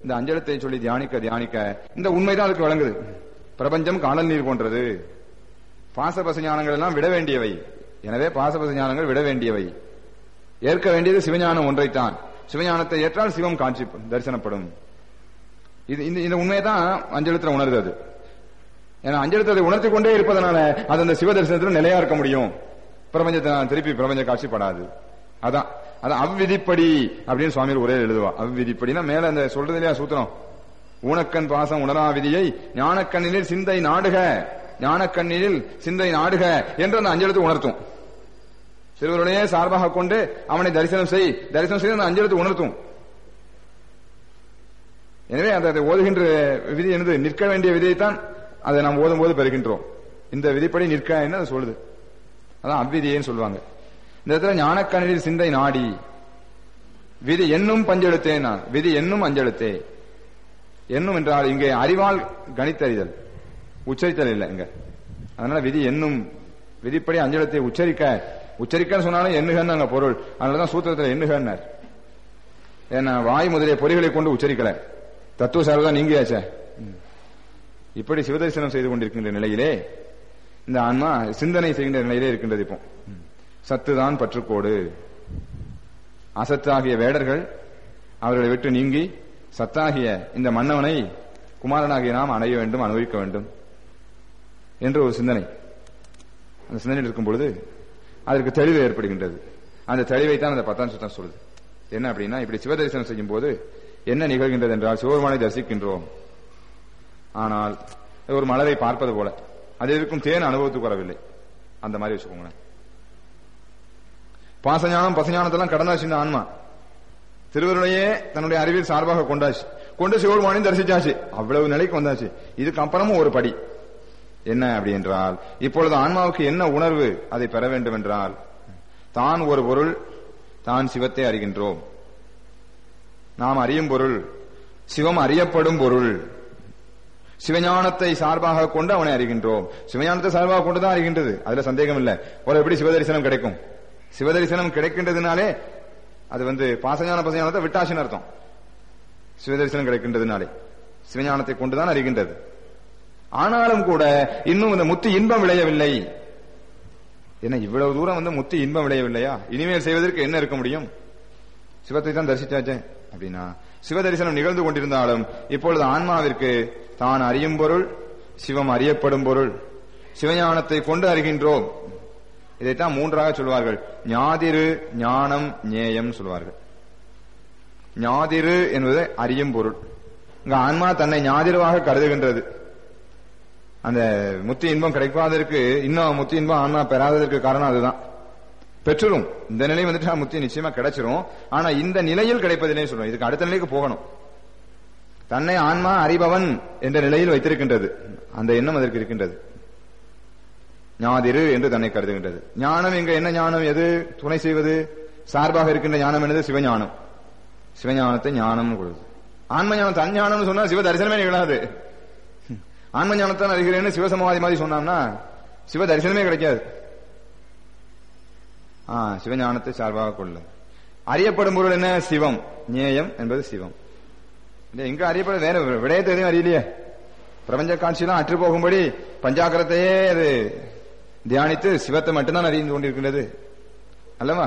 இந்த அஞ்சலத்தை சொல்லி தியானிக்க தியானிக்க இந்த உண்மைதான் அதுக்கு வழங்குது பிரபஞ்சம் காணல் நீர் போன்றது பாசபச ஞானங்கள் எல்லாம் விட வேண்டியவை எனவே பாசபச ஞானங்கள் விட வேண்டியவை ஏற்க வேண்டியது சிவஞானம் ஒன்றைத்தான் சிவஞானத்தை ஏற்றால் சிவம் காட்சி தரிசனப்படும் இது இந்த இந்த உண்மையை தான் அஞ்சலத்துல உணருது அது ஏன்னா அஞ்சலத்தை அதை உணர்த்தி கொண்டே இருப்பதனால அது அந்த சிவ தரிசனத்துல நிலையா இருக்க முடியும் பிரபஞ்சத்தை நான் திருப்பி பிரபஞ்ச காட்சிப்படாது அதான் அதான் அவ்விதிப்படி அப்படின்னு சுவாமிகள் ஒரே எழுதுவா அவ்விதிப்படினா மேல அந்த சொல்றது இல்லையா சூத்திரம் ஊனக்கண் பாசம் உணரா விதியை ஞானக்கண்ணினில் சிந்தை நாடுக ஞானக்கண்ணினில் சிந்தை நாடுக என்று அந்த அஞ்சலத்தை உணர்த்தும் சிறுவருடைய சார்பாக கொண்டு அவனை தரிசனம் செய் தரிசனம் செய்து அந்த அஞ்சலத்தை உணர்த்தும் எனவே அந்த அதை ஓதுகின்ற விதி என்னது நிற்க வேண்டிய விதியைத்தான் அதை நாம் ஓதும் போது பெறுகின்றோம் இந்த விதிப்படி நிற்க என்ன அது சொல்லுது அதான் அவ்விதியேன்னு சொல்லுவாங்க இந்த இடத்துல ஞானக்கண்ணில் சிந்தை நாடி விதி என்னும் பஞ்செழுத்தேன் விதி என்னும் அஞ்செழுத்தே என்னும் என்றால் இங்கே அறிவால் கணித்தறிதல் உச்சரித்தல் இல்லை இங்க அதனால விதி என்னும் விதிப்படி அஞ்சலத்தை உச்சரிக்க உச்சரிக்கன்னு சொன்னாலும் எண்ணுகன்னு அங்க பொருள் அதனாலதான் சூத்திரத்தில் எண்ணுகன்னார் ஏன்னா வாய் முதலிய பொறிகளை கொண்டு உச்சரிக்கல தத்துவ சார்பு தான் நீங்கியாச்சே இப்படி சிவதரிசனம் செய்து கொண்டிருக்கின்ற நிலையிலே இந்த ஆன்மா சிந்தனை செய்கின்ற நிலையிலே இருக்கின்றது இப்போ சத்துதான் பற்றுக்கோடு அசத்தாகிய வேடர்கள் அவர்களை விட்டு நீங்கி சத்தாகிய இந்த மன்னவனை குமாரனாகிய நாம் அடைய வேண்டும் அனுபவிக்க வேண்டும் என்று ஒரு சிந்தனை அந்த சிந்தனையில் இருக்கும் பொழுது அதற்கு தெளிவு ஏற்படுகின்றது அந்த தெளிவை தான் அந்த பத்தாம் சுத்தம் சொல்லுது என்ன அப்படின்னா இப்படி சிவதரிசனம் செய்யும் போது என்ன நிகழ்கின்றது என்றால் சிவபெருமானை தரிசிக்கின்றோம் ஆனால் ஒரு மலரை பார்ப்பது போல அதில் இருக்கும் தேன் அனுபவத்துக்கு வரவில்லை அந்த மாதிரி வச்சுக்கோங்களேன் பாசஞானம் பசஞானத்தெல்லாம் கடந்தாச்சு இந்த ஆன்மா திருவருளையே தன்னுடைய அறிவில் சார்பாக கொண்டாச்சு கொண்டு சிவபெருமானையும் தரிசிச்சாச்சு அவ்வளவு நிலைக்கு வந்தாச்சு இதுக்கு அப்புறமும் ஒரு படி என்ன அப்படி என்றால் இப்பொழுது ஆன்மாவுக்கு என்ன உணர்வு அதை பெற வேண்டும் என்றால் தான் ஒரு பொருள் தான் சிவத்தை அறிகின்றோம் நாம் அறியும் பொருள் சிவம் அறியப்படும் பொருள் சிவஞானத்தை சார்பாக கொண்டு அவனை அறிகின்றோம் சிவஞானத்தை சார்பாக கொண்டு தான் அறிகின்றது அதுல சந்தேகம் இல்ல ஒரு எப்படி சிவதரிசனம் கிடைக்கும் சிவதரிசனம் கிடைக்கின்றதுனாலே அது வந்து பாசஞான பசஞானத்தை விட்டாச்சுன்னு அர்த்தம் சிவதரிசனம் கிடைக்கின்றதுனாலே சிவஞானத்தை கொண்டுதான் அறிகின்றது ஆனாலும் கூட இன்னும் இந்த முத்தி இன்பம் விளையவில்லை என்ன இவ்வளவு தூரம் வந்து முத்தி இன்பம் விளையவில்லையா இனிமேல் செய்வதற்கு என்ன இருக்க முடியும் சிவத்தை தான் தரிசிச்சாச்சே அப்படின்னா சிவதரிசனம் நிகழ்ந்து கொண்டிருந்தாலும் இப்பொழுது ஆன்மாவிற்கு தான் அறியும் பொருள் சிவம் அறியப்படும் பொருள் சிவஞானத்தை கொண்டு அறிகின்றோம் இதைத்தான் மூன்றாக சொல்வார்கள் ஞாதிரு ஞானம் ஞேயம் சொல்வார்கள் ஞாதிரு என்பது அறியும் பொருள் இங்க ஆன்மா தன்னை ஞாதிருவாக கருதுகின்றது அந்த முத்தி இன்பம் கிடைக்காததற்கு இன்னும் முத்தி இன்பம் ஆன்மா பெறாததற்கு காரணம் அதுதான் பெற்றுரும் இந்த நிலை வந்துட்டு முத்தி நிச்சயமா கிடைச்சிரும் ஆனா இந்த நிலையில் கிடைப்பதிலே சொல்றோம் இதுக்கு அடுத்த நிலைக்கு போகணும் தன்னை ஆன்மா அறிபவன் என்ற நிலையில் வைத்திருக்கின்றது அந்த எண்ணம் அதற்கு இருக்கின்றது ஞாதிரு என்று தன்னை கருதுகின்றது ஞானம் இங்க என்ன ஞானம் எது துணை செய்வது சார்பாக இருக்கின்ற ஞானம் என்னது சிவஞானம் சிவஞானத்தை ஞானம் கொடுது ஆன்ம ஞானம் தன் ஞானம்னு சொன்னா சிவ தரிசனமே நிகழாது ஆன்ம ஞானத்தான் அறிகிறேன்னு சிவசமாதி மாதிரி சொன்னோம்னா சிவ தரிசனமே கிடைக்காது ஆ சிவஞானத்தை சார்பாக கொள்ள அறியப்படும் பொருள் என்ன சிவம் ஞேயம் என்பது சிவம் இல்ல இங்க அறியப்பட வேற விடயத்தை எதையும் அறியலையே பிரபஞ்ச காட்சியெல்லாம் அற்று போகும்படி பஞ்சாக்கரத்தையே அது தியானித்து சிவத்தை மட்டும்தான் அறிந்து கொண்டிருக்கின்றது அல்லவா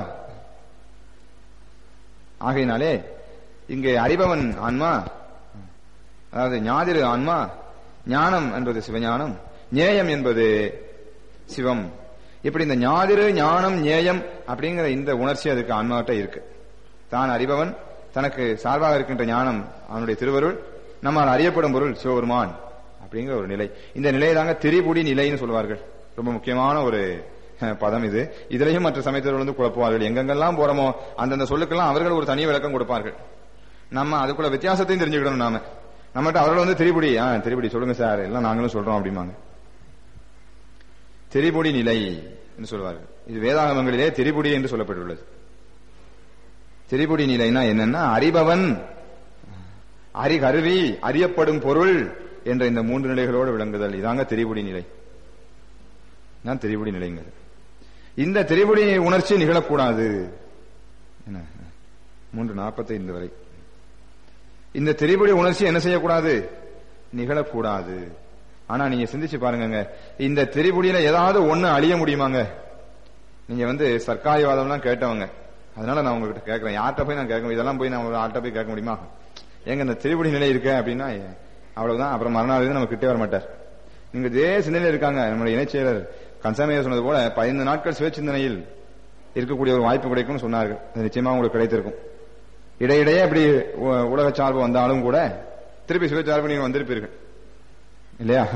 ஆகையினாலே இங்கே அறிபவன் ஆன்மா அதாவது ஞாதிரு ஆன்மா ஞானம் என்பது சிவஞானம் ஞேயம் என்பது சிவம் இப்படி இந்த ஞாதிரு ஞானம் ஞேயம் அப்படிங்கிற இந்த உணர்ச்சி அதுக்கு ஆன்மாவிட்ட இருக்கு தான் அறிபவன் தனக்கு சார்பாக இருக்கின்ற ஞானம் அவனுடைய திருவருள் நம்மால் அறியப்படும் பொருள் சிவபெருமான் அப்படிங்கிற ஒரு நிலை இந்த நிலையை தாங்க திரிபுடி நிலைன்னு சொல்வார்கள் ரொம்ப முக்கியமான ஒரு பதம் இது இதுலயும் மற்ற சமயத்தில் வந்து குழப்புவார்கள் எங்கெங்கெல்லாம் போறோமோ அந்தந்த சொல்லுக்கெல்லாம் அவர்கள் ஒரு தனி விளக்கம் கொடுப்பார்கள் நம்ம அதுக்குள்ள வித்தியாசத்தையும் தெரிஞ்சுக்கிடணும் நாம நம்மகிட்ட அவர்கள் வந்து திரிபுடி ஆ திரிபுடி சொல்லுங்க சார் எல்லாம் நாங்களும் சொல்றோம் அப்படிம்பாங்க திரிபுடி நிலை என்று சொல்வார்கள் இது வேதாகமங்களிலே திரிபுடி என்று சொல்லப்பட்டுள்ளது திரிபுடி நிலைனா என்னன்னா அறிபவன் அறிகருவி அறியப்படும் பொருள் என்ற இந்த மூன்று நிலைகளோடு விளங்குதல் இதாங்க திரிபுடி நிலை நான் திரிபுடி நிலைங்கிறது இந்த திரிபுடி உணர்ச்சி நிகழக்கூடாது என்ன மூன்று நாற்பத்தைந்து வரை இந்த திரிபுடி உணர்ச்சி என்ன செய்யக்கூடாது நிகழக்கூடாது ஆனா நீங்க சிந்திச்சு பாருங்கங்க இந்த திரிபுடியில ஏதாவது ஒண்ணு அழிய முடியுமாங்க நீங்க வந்து சர்க்காரிவாதம்லாம் கேட்டவங்க அதனால நான் உங்ககிட்ட கேட்கறேன் யார்கிட்ட போய் நான் கேட்க இதெல்லாம் போய் நான் ஒரு ஆள்கிட்ட போய் கேட்க முடியுமா எங்க இந்த திரிபுடி நிலை இருக்க அப்படின்னா அவ்வளவுதான் அப்புறம் மறுநாள் நம்ம கிட்டே வர மாட்டார் நீங்க இதே சிந்தனையில் இருக்காங்க நம்முடைய இணைச் செயலர் கன்சாமியர் சொன்னது போல பதினைந்து நாட்கள் சுயச்சிந்தனையில் இருக்கக்கூடிய ஒரு வாய்ப்பு கிடைக்கும்னு சொன்னார்கள் அது நிச்சயமா உங்களுக்கு கிடைத்திருக்கும் இடையிடையே அப்படி உ- உலக சார்பு வந்தாலும் கூட திருப்பி சுயச்சார்பு நீங்க வந்திருப்பீர்கள் இல்லையா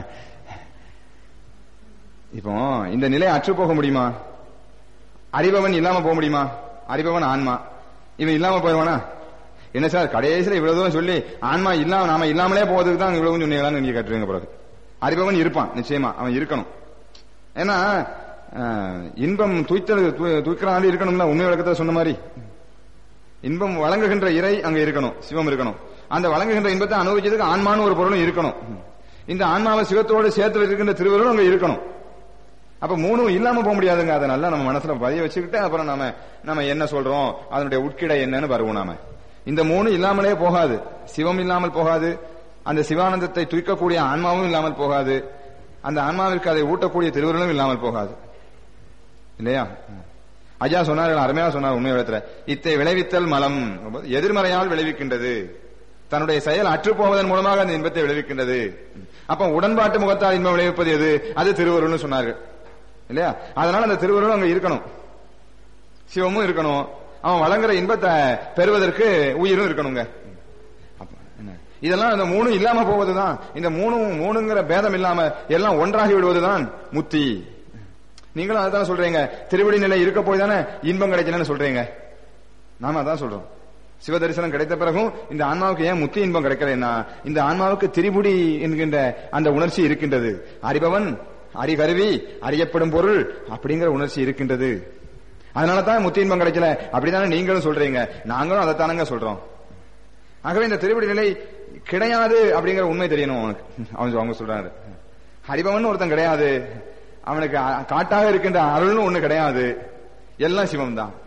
இப்போ இந்த நிலை அற்று போக முடியுமா அறிபவன் இல்லாம போக முடியுமா அறிபவன் ஆன்மா இவன் இல்லாம போயிடுவானா என்ன சார் கடைசியில இவ்வளவு தூரம் சொல்லி ஆன்மா இல்லாம நாம இல்லாமலே போவதுக்கு தான் இவ்வளவு சொன்னீங்களான்னு நீங்க கட்டுறீங்க பிறகு அறிபவன் இருப்பான் நிச்சயமா அவன் இருக்கணும் ஏன்னா அஹ், இன்பம் தூய்த்தல் தூக்கிற ஆள் இருக்கணும்ல உண்மை விளக்கத்தை சொன்ன மாதிரி இன்பம் வழங்குகின்ற இறை அங்க இருக்கணும் சிவம் இருக்கணும் அந்த வழங்குகின்ற இன்பத்தை அனுபவிச்சதுக்கு ஆன்மான்னு ஒரு பொருளும் இருக்கணும் இந்த ஆன்மாவை சிவத்தோடு சேர்த்து இருக்கின்ற திருவருளும் அங்க இருக்கணும் அப்ப மூணும் இல்லாம போக முடியாதுங்க அதை நல்லா நம்ம மனசுல பதிய வச்சுக்கிட்டு அப்புறம் நாம நம்ம என்ன சொல்றோம் அதனுடைய உட்கிடை என்னன்னு வருவோம் நாம இந்த மூணு இல்லாமலே போகாது சிவம் இல்லாமல் போகாது அந்த சிவானந்தத்தை தூக்கக்கூடிய ஆன்மாவும் இல்லாமல் போகாது அந்த ஆன்மாவிற்கு அதை ஊட்டக்கூடிய திருவருளும் இல்லாமல் போகாது இல்லையா ஐயா சொன்னார்கள் அருமையா சொன்னார் உண்மை இடத்துல இத்தை விளைவித்தல் மலம் எதிர்மறையால் விளைவிக்கின்றது தன்னுடைய செயல் அற்று போவதன் மூலமாக அந்த இன்பத்தை விளைவிக்கின்றது அப்ப உடன்பாட்டு முகத்தால் இன்பம் விளைவிப்பது எது அது திருவருள்னு சொன்னார்கள் இல்லையா அதனால அந்த திருவருள் அங்க இருக்கணும் சிவமும் இருக்கணும் அவன் வழங்குற இன்பத்தை பெறுவதற்கு உயிரும் இருக்கணுங்க அப்ப என்ன? இதெல்லாம் இந்த மூணு இல்லாம போவதுதான் இந்த மூணும் மூணுங்கிற பேதம் இல்லாம எல்லாம் ஒன்றாகி விடுவதுதான் முத்தி நீங்களும் அதான் சொல்றீங்க திருவடி நிலை இருக்க போய் தானே இன்பம் கிடைக்கலன்னு சொல்றீங்க நாம அதான் சொல்றோம் சிவ தரிசனம் கிடைத்த பிறகும் இந்த ஆன்மாவுக்கு ஏன் முத்தி இன்பம் கிடைக்கலன்னா இந்த ஆன்மாவுக்கு திரிபுடி என்கின்ற அந்த உணர்ச்சி இருக்கின்றது அறிபவன் அறிகருவி அறியப்படும் பொருள் அப்படிங்கிற உணர்ச்சி இருக்கின்றது அதனால தான் முத்தி இன்பம் கிடைக்கல அப்படித்தானே நீங்களும் சொல்றீங்க நாங்களும் அதைத்தானங்க சொல்றோம் ஆகவே இந்த திருவடி நிலை கிடையாது அப்படிங்கிற உண்மை தெரியணும் அவனுக்கு அவன் அவங்க சொல்றாரு ஹரிபவன் ஒருத்தன் கிடையாது அவனுக்கு அ- காட்டாக இருக்கின்ற அருள்னு ஒண்ணு கிடையாது எல்லாம் சிவம் தான்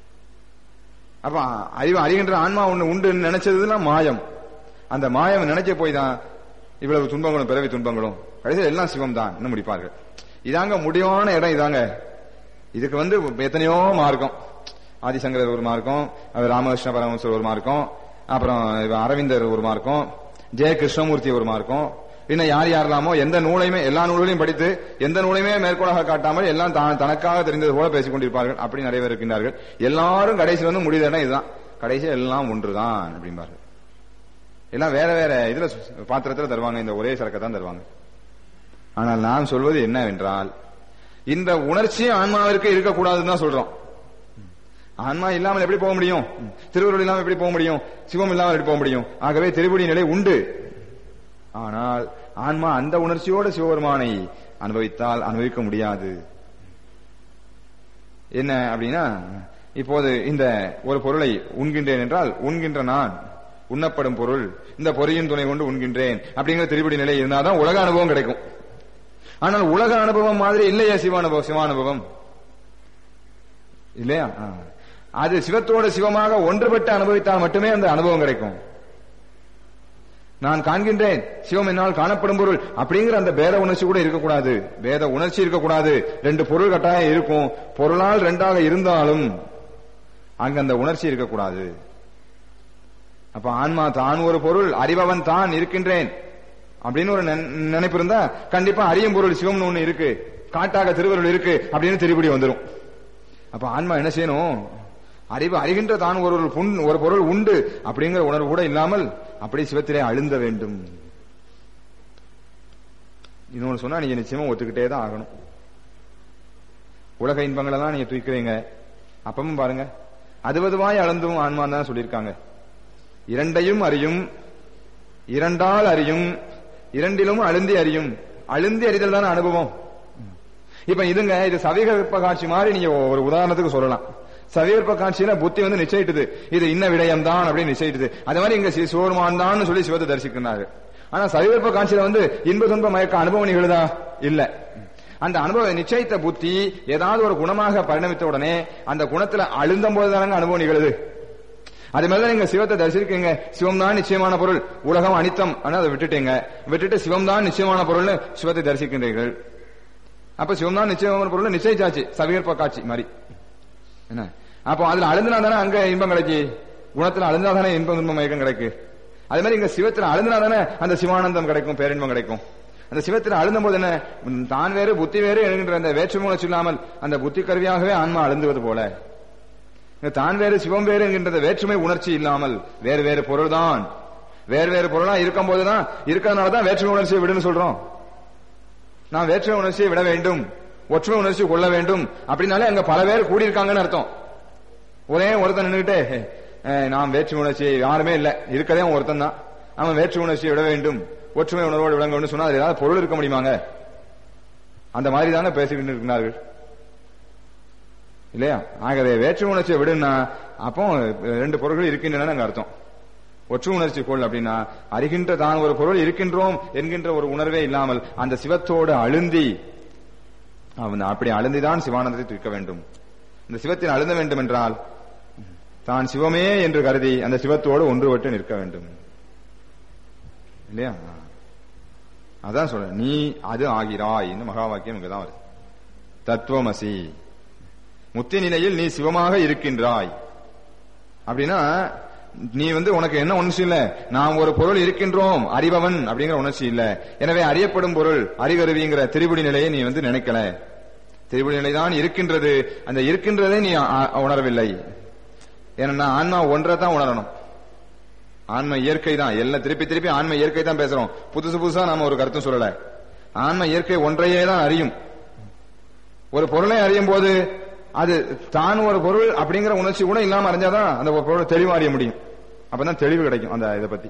அப்ப அறிவு அறிகின்ற ஆன்மா ஒண்ணு உண்டு நினைச்சதுலாம் மாயம் அந்த மாயம் நினைச்ச போய் தான் இவ்வளவு துன்பங்களும் பிறவி துன்பங்களும் கடைசியில் எல்லாம் சிவம் தான் இன்னும் முடிப்பார்கள் இதாங்க முடிவான இடம் இதாங்க இதுக்கு வந்து எத்தனையோ மார்க்கம் ஆதிசங்கரர் ஒரு மார்க்கம் அவர் ராமகிருஷ்ண பரமஹம்சர் ஒரு மார்க்கம் அப்புறம் இவர் அரவிந்தர் ஒரு மார்க்கம் ஜெய கிருஷ்ணமூர்த்தி ஒரு மார்க்கம் இன்னும் யார் யாரெல்லாமோ எந்த நூலையுமே எல்லா நூல்களையும் படித்து எந்த நூலையுமே மேற்கோளாக காட்டாமல் எல்லாம் தான் தனக்காக தெரிந்தது போல பேசிக் கொண்டிருப்பார்கள் அப்படி நிறைய பேர் இருக்கின்றார்கள் எல்லாரும் கடைசியில் வந்து முடிந்த இடம் இதுதான் கடைசியில் எல்லாம் ஒன்றுதான் அப்படிம்பார்கள் எல்லாம் வேற வேற இதுல சு- பாத்திரத்துல தருவாங்க இந்த ஒரே சரக்கை தான் தருவாங்க ஆனால் நான் சொல்வது என்னவென்றால் இந்த உணர்ச்சி ஆன்மாவிற்கு இருக்கக்கூடாதுன்னு தான் சொல்றோம் ஆன்மா இல்லாமல் எப்படி போக முடியும் திருவருள் இல்லாமல் எப்படி போக முடியும் சிவம் இல்லாமல் எப்படி போக முடியும் ஆகவே திருவடி நிலை உண்டு ஆனால் ஆன்மா அந்த உணர்ச்சியோடு சிவபெருமானை அனுபவித்தால் அனுபவிக்க முடியாது என்ன அப்படின்னா இப்போது இந்த ஒரு பொருளை உண்கின்றேன் என்றால் உண்கின்ற நான் உண்ணப்படும் பொருள் இந்த பொறியின் துணை கொண்டு உண்கின்றேன் அப்படிங்கிற திருப்படி நிலை இருந்தாதான் உலக அனுபவம் கிடைக்கும் ஆனால் உலக அனுபவம் மாதிரி இல்லையா சிவ அனுபவம் சிவானுபவம் இல்லையா ஆ. அது சிவத்தோட சிவமாக ஒன்றுபட்டு அனுபவித்தால் மட்டுமே அந்த அனுபவம் கிடைக்கும் நான் காண்கின்றேன் சிவம் என்னால் காணப்படும் பொருள் அப்படிங்கிற அந்த பேத உணர்ச்சி கூட இருக்கக்கூடாது பேத உணர்ச்சி இருக்கக்கூடாது ரெண்டு பொருள் கட்டாயம் இருக்கும் பொருளால் ரெண்டாக இருந்தாலும் அங்க அந்த உணர்ச்சி இருக்கக்கூடாது அப்ப ஆன்மா தான் ஒரு பொருள் அறிபவன் தான் இருக்கின்றேன் அப்படின்னு ஒரு நினை- நினைப்பு இருந்தா கண்டிப்பா அறியும் பொருள் சிவம்னு ஒண்ணு இருக்கு காட்டாக திருவருள் இருக்கு அப்படின்னு திருப்படி வந்துரும் அப்ப ஆன்மா என்ன செய்யணும் அறிவு அறிகின்ற தான் ஒரு ஒரு புண்- ஒரு பொருள் உண்டு அப்படிங்கிற உணர்வு கூட இல்லாமல் அப்படி சிவத்திலே அழுந்த வேண்டும் இன்னொன்னு சொன்னா நீங்க நிச்சயமா ஒத்துக்கிட்டே தான் ஆகணும் உலக இன்பங்களை தான் நீங்க தூக்கிறீங்க அப்பவும் பாருங்க அதுவதுவாய் அளந்தும் ஆன்மான் தான் சொல்லியிருக்காங்க இரண்டையும் அறியும் இரண்டால் அறியும் இரண்டிலும் அழுந்தி அறியும் அழுந்தி அறிதல் தானே அனுபவம் இப்ப இதுங்க இது சவிகற்ப காட்சி மாதிரி நீங்க ஒரு உதாரணத்துக்கு சொல்லலாம் சவிகற்ப காட்சியில புத்தி வந்து நிச்சயிட்டுது இது இன்ன விடயம் தான் அப்படின்னு நிச்சயிட்டுது அதே மாதிரி இங்க சி- சிவபெருமான் தான் சொல்லி சிவத்தை தரிசிக்கிறாரு ஆனா சவிகற்ப காட்சியில வந்து இன்ப துன்ப மயக்க அனுபவம் நிகழுதா இல்ல அந்த அனுபவ நிச்சயித்த புத்தி ஏதாவது ஒரு குணமாக பரிணமித்த உடனே அந்த குணத்துல அழுந்தம் போது தானங்க அனுபவம் நிகழுது அதே மாதிரி தான் நீங்க சிவத்தை தரிசிருக்கீங்க சிவம் தான் நிச்சயமான பொருள் உலகம் அனித்தம் ஆனா அதை விட்டுட்டீங்க விட்டுட்டு சிவம் தான் நிச்சயமான பொருள்னு சிவத்தை தரிசிக்கின்றீர்கள் அப்ப சிவம் தான் நிச்சயமான பொருள் நிச்சயிச்சாச்சு சவிகற்ப காட்சி மாதிரி என்ன அப்போ அதுல அழுந்தினா தானே அங்க இன்பம் கிடைக்கு குணத்துல அழுந்தா தானே இன்பம் இன்பம் மயக்கம் கிடைக்கு அதே மாதிரி இங்க சிவத்துல அழுந்தினா தானே அந்த சிவானந்தம் கிடைக்கும் பேரின்பம் கிடைக்கும் அந்த சிவத்தில் அழுந்தும் போது என்ன உம், தான் வேறு புத்தி வேறு என்கின்ற அந்த வேற்றுமை உணர்ச்சி இல்லாமல் அந்த புத்தி கருவியாகவே ஆன்மா அழுந்துவது போல இங்க தான் வேறு சிவம் வேறு என்கின்ற அந்த வேற்றுமை உணர்ச்சி இல்லாமல் வேறு வேறு பொருள் தான் வேறு வேறு பொருளா இருக்கும் போதுதான் இருக்கிறதுனால தான் வேற்றுமை உணர்ச்சியை விடுன்னு சொல்றோம் நான் வேற்றுமை உணர்ச்சியை விட வேண்டும் ஒற்றுமை உணர்ச்சி கொள்ள வேண்டும் அப்படின்னாலே அங்க பல பேர் கூடியிருக்காங்கன்னு அர்த்தம் ஒரே ஒருத்தன் நின்றுட்டு நாம் வேற்றுமை உணர்ச்சி யாருமே இல்ல இருக்கதே அவன் ஒருத்தன் தான் அவன் வேற்றுமை உணர்ச்சியை விட வேண்டும் ஒற்றுமை உணர்வோடு விளங்க வேண்டும் சொன்னா அதுல ஏதாவது பொருள் இருக்க முடியுமாங்க அந்த மாதிரி தானே பேசிக்கிட்டு இருக்கிறார்கள் இல்லையா ஆகவே வேற்றுமை உணர்ச்சியை விடுன்னா அப்போ ரெண்டு பொருள்கள் இருக்கின்றன அங்க அர்த்தம் ஒற்று உணர்ச்சி கொள் அப்படின்னா அறிகின்ற தான் ஒரு பொருள் இருக்கின்றோம் என்கின்ற ஒரு உணர்வே இல்லாமல் அந்த சிவத்தோடு அழுந்தி அவன் அப்படி அழுந்திதான் சிவானந்தத்தை இருக்க வேண்டும் இந்த சிவத்தில் அழுந்த வேண்டும் என்றால் தான் சிவமே என்று கருதி அந்த சிவத்தோடு ஒன்றுபட்டு நிற்க வேண்டும் இல்லையா அதான் சொல்றேன் நீ அது ஆகிறாய் மகா வாக்கியம் இங்கதான் வருது தத்துவமசி முத்தி நிலையில் நீ சிவமாக இருக்கின்றாய் அப்படின்னா நீ வந்து உனக்கு என்ன உணர்ச்சி இல்ல நாம் ஒரு பொருள் இருக்கின்றோம் அறிபவன் அப்படிங்கிற உணர்ச்சி இல்ல எனவே அறியப்படும் பொருள் அறிகருவிங்கிற திரிபுடி நிலையை நீ வந்து நினைக்கல திரிபுடி நிலைதான் இருக்கின்றது அந்த இருக்கின்றதை நீ அ- உணரவில்லை ஏன்னா ஆன்மா ஒன்றை தான் உணரணும் ஆன்ம இயற்கை தான் எல்லாம் திருப்பி திருப்பி ஆன்ம இயற்கை தான் பேசுறோம் புதுசு புதுசா நாம ஒரு கருத்தும் சொல்லல ஆன்ம இயற்கை ஒன்றையே தான் அறியும் ஒரு பொருளை அறியும் போது அது தான் ஒரு பொருள் அப்படிங்கிற உணர்ச்சி கூட இல்லாம அறிஞ்சாதான் அந்த ஒரு பொருளை தெளிவா அறிய முடியும் அப்பதான் தெளிவு கிடைக்கும் அந்த இதை பத்தி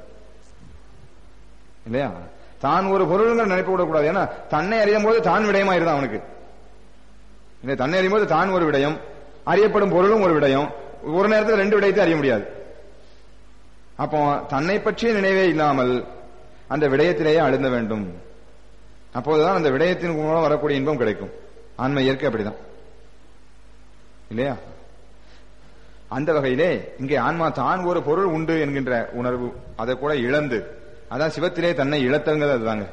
இல்லையா தான் ஒரு பொருள்ங்கிற நினைப்பு விடக்கூடாது ஏன்னா தன்னை அறியும் போது தான் விடயமாயிருதான் அவனுக்கு இல்லை தன்னை அறியும் போது தான் ஒரு விடயம் அறியப்படும் பொருளும் ஒரு விடயம் ஒரு நேரத்தில் ரெண்டு விடயத்தை அறிய முடியாது அப்போ தன்னை பற்றிய நினைவே இல்லாமல் அந்த விடயத்திலேயே அழுந்த வேண்டும் அப்போதுதான் அந்த விடயத்தின் மூலம் வரக்கூடிய இன்பம் கிடைக்கும் ஆன்ம இயற்கை அப்படிதான் இல்லையா அந்த வகையிலே இங்கே ஆன்மா தான் ஒரு பொருள் உண்டு என்கின்ற உணர்வு அதை கூட இழந்து அதான் சிவத்திலே தன்னை இழத்தங்கிறது அதுதாங்க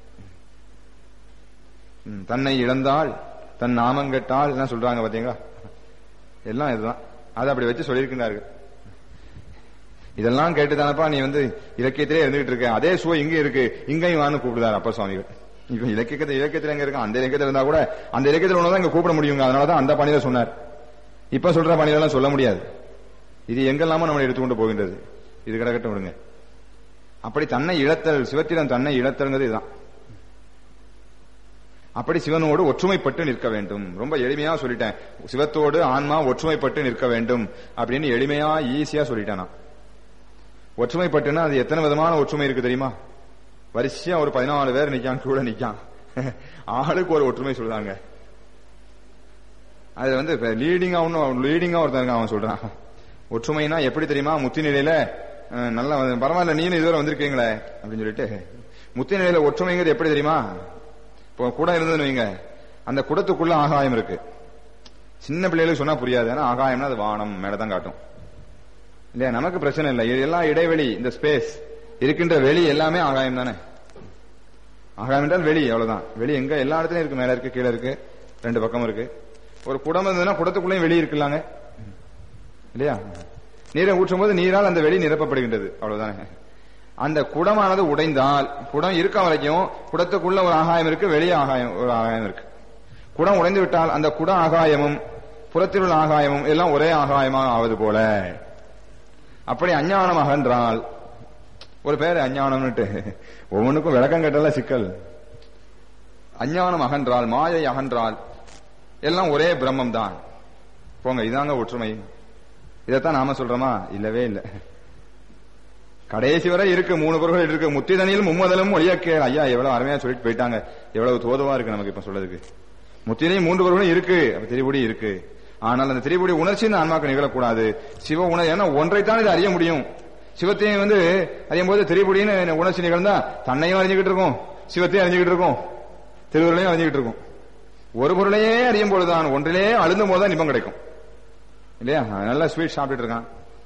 ம், தன்னை இழந்தால் தன் நாமங்கெட்டால் என்ன சொல்றாங்க பாத்தீங்களா எல்லாம் இதுதான் அதை அப்படி வச்சு சொல்லியிருக்கிறார்கள் இதெல்லாம் கேட்டுதானப்பா நீ வந்து இலக்கியத்திலே இருந்துகிட்டு இருக்க அதே சுவை இங்க இருக்கு இங்கேயும் வான்னு கூப்பிடுதாரு அப்பா சுவாமிகள் இப்ப இலக்கியத்தை இலக்கியத்துல எங்க இருக்கு அந்த இலக்கியத்துல இருந்தா கூட அந்த இலக்கியத்துல ஒண்ணுதான் இங்க கூப்பிட முடியுங்க அதனாலதான் அந்த பணியில சொன்னார் இப்ப சொல்ற பணியெல்லாம் சொல்ல முடியாது இது எங்கெல்லாமோ நம்ம எடுத்துக்கொண்டு போகின்றது இது கிடக்கட்டும் விடுங்க அப்படி தன்னை இழத்தல் சிவத்திடம் தன்னை இழத்தல்ங்கிறது இதுதான் அப்படி சிவனோடு ஒற்றுமைப்பட்டு நிற்க வேண்டும் ரொம்ப எளிமையா சொல்லிட்டேன் சிவத்தோடு ஆன்மா ஒற்றுமைப்பட்டு நிற்க வேண்டும் அப்படின்னு எளிமையா ஈஸியா சொல்லிட்டேன் நான் ஒற்றுமைப்பட்டுன்னா அது எத்தனை விதமான ஒற்றுமை இருக்கு தெரியுமா வரிசையா ஒரு பதினாலு பேர் நிக்கான் கூட நிக்கான் ஆளுக்கு ஒரு ஒற்றுமை சொல்றாங்க அது வந்து லீடிங்கா ஒன்னும் லீடிங்கா ஒருத்தன் அவன் சொல்றான் ஒற்றுமைனா எப்படி தெரியுமா முத்தி நிலையில அஹ், நல்லா வந்து- பரவாயில்ல நீனும் இதுவரை வந்திருக்கீங்களே அப்படின்னு சொல்லிட்டு முத்தி நிலையில ஒற்றுமைங்கிறது எப்படி தெரியுமா இப்போ குடம் இருந்ததுன்னு வைங்க அந்த குடத்துக்குள்ள ஆகாயம் இருக்கு சின்ன பிள்ளைகளுக்கு சொன்னா புரியாது ஏன்னா ஆகாயம்னா அது வானம் மேலதான் காட்டும் இல்லையா நமக்கு பிரச்சனை இல்லை இது எல்லாம் இடைவெளி இந்த ஸ்பேஸ் இருக்கின்ற வெளி எல்லாமே ஆகாயம் தானே ஆகாயம் என்றால் வெளி அவ்வளவுதான் வெளி எங்க எல்லா இடத்துலயும் இருக்கு மேல இருக்கு கீழே இருக்கு ரெண்டு பக்கம் இருக்கு ஒரு குடம் இருந்ததுன்னா குடத்துக்குள்ளேயும் வெளி இருக்குல்லாங்க இல்லையா நீரை ஊற்றும் போது நீரால் அந்த வெளி நிரப்பப்படுகின்றது அவ்வளவுதானே அந்த குடமானது உடைந்தால் குடம் இருக்க வரைக்கும் குடத்துக்குள்ள ஒரு ஆகாயம் இருக்கு வெளியே ஆகாயம் ஒரு ஆகாயம் இருக்கு குடம் உடைந்து விட்டால் அந்த குட ஆகாயமும் புறத்தில் உள்ள ஆகாயமும் எல்லாம் ஒரே ஆகாயமாக ஆவது போல அப்படி அஞ்ஞானம் அகன்றால் ஒரு பேர் அஞ்ஞானம்னுட்டு ஒவ்வொன்றுக்கும் விளக்கம் கேட்டால சிக்கல் அஞ்ஞானம் அகன்றால் மாயை அகன்றால் எல்லாம் ஒரே பிரம்மம் தான் போங்க இதாங்க ஒற்றுமை இதைத்தான் நாம சொல்றோமா இல்லவே இல்லை கடைசி வரை இருக்கு மூணு பொருள்கள் இருக்கு முத்திதனில் மும்மதலும் ஒளியக்கே ஐயா எவ்வளவு அருமையா சொல்லிட்டு போயிட்டாங்க எவ்வளவு தோதுவா இருக்கு நமக்கு இப்ப சொல்றதுக்கு முத்திலையும் மூன்று பொருளும் இருக்கு அப்ப திரிபுடி இருக்கு ஆனால் அந்த திரிபுடி உணர்ச்சி இந்த ஆன்மாக்கு நிகழக்கூடாது சிவ உணர்ச்சி ஏன்னா ஒன்றைத்தான் இது அறிய முடியும் சிவத்தையும் வந்து அறியும் போது திரிபுடின்னு உணர்ச்சி நிகழ்ந்தா தன்னையும் அறிஞ்சுக்கிட்டு இருக்கும் சிவத்தையும் அறிஞ்சுக்கிட்டு இருக்கும் திருவுருளையும் அறிஞ்சுக்கிட்டு இருக்கும் ஒரு பொருளையே அறியும் பொழுதுதான் ஒன்றிலே அழுந்தும் போதுதான் நிபம் கிடைக்கும் இல்லையா நல்லா ஸ்வீட் சாப்பிட்டுட்டு இருக்கான்